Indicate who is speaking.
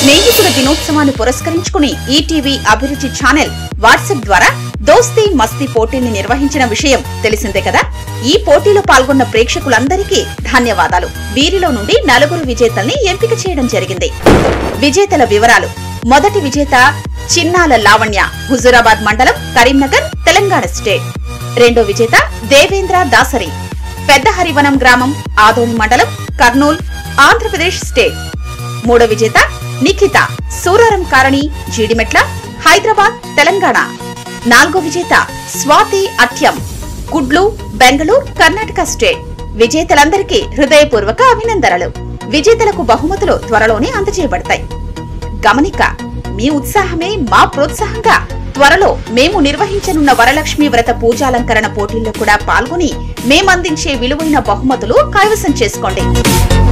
Speaker 1: స్నేహితుల దినోత్సవాన్ని పురస్కరించుకుని ఈటీవీ అభిరుచి ఛానల్ వాట్సాప్ ద్వారా దోస్తీ మస్తీ పోటీని నిర్వహించిన విషయం తెలిసిందే కదా ఈ పోటీలో పాల్గొన్న ప్రేక్షకులందరికీ ధన్యవాదాలు వీరిలో నుండి నలుగురు విజేతల్ని ఎంపిక చేయడం జరిగింది విజేతల వివరాలు మొదటి విజేత చిన్నాల లావణ్య హుజూరాబాద్ మండలం కరీంనగర్ తెలంగాణ స్టేట్ రెండో విజేత దేవేంద్ర దాసరి పెద్ద హరివనం గ్రామం ఆదోని మండలం కర్నూల్ ఆంధ్రప్రదేశ్ స్టేట్ మూడో విజేత నిఖిత సూరారం కారణి జీడిమెట్ల హైదరాబాద్ తెలంగాణ నాలుగో విజేత స్వాతి అట్యం గుడ్లు బెంగళూరు కర్ణాటక స్టేట్ విజేతలందరికీ హృదయపూర్వక అభినందనలు విజేతలకు బహుమతులు త్వరలోనే అందజేయబడతాయి గమనిక మీ ఉత్సాహమే మా ప్రోత్సాహంగా త్వరలో మేము నిర్వహించనున్న వరలక్ష్మి వ్రత పూజాలంకరణ పోటీల్లో కూడా పాల్గొని మేమందించే విలువైన బహుమతులు కైవసం చేసుకోండి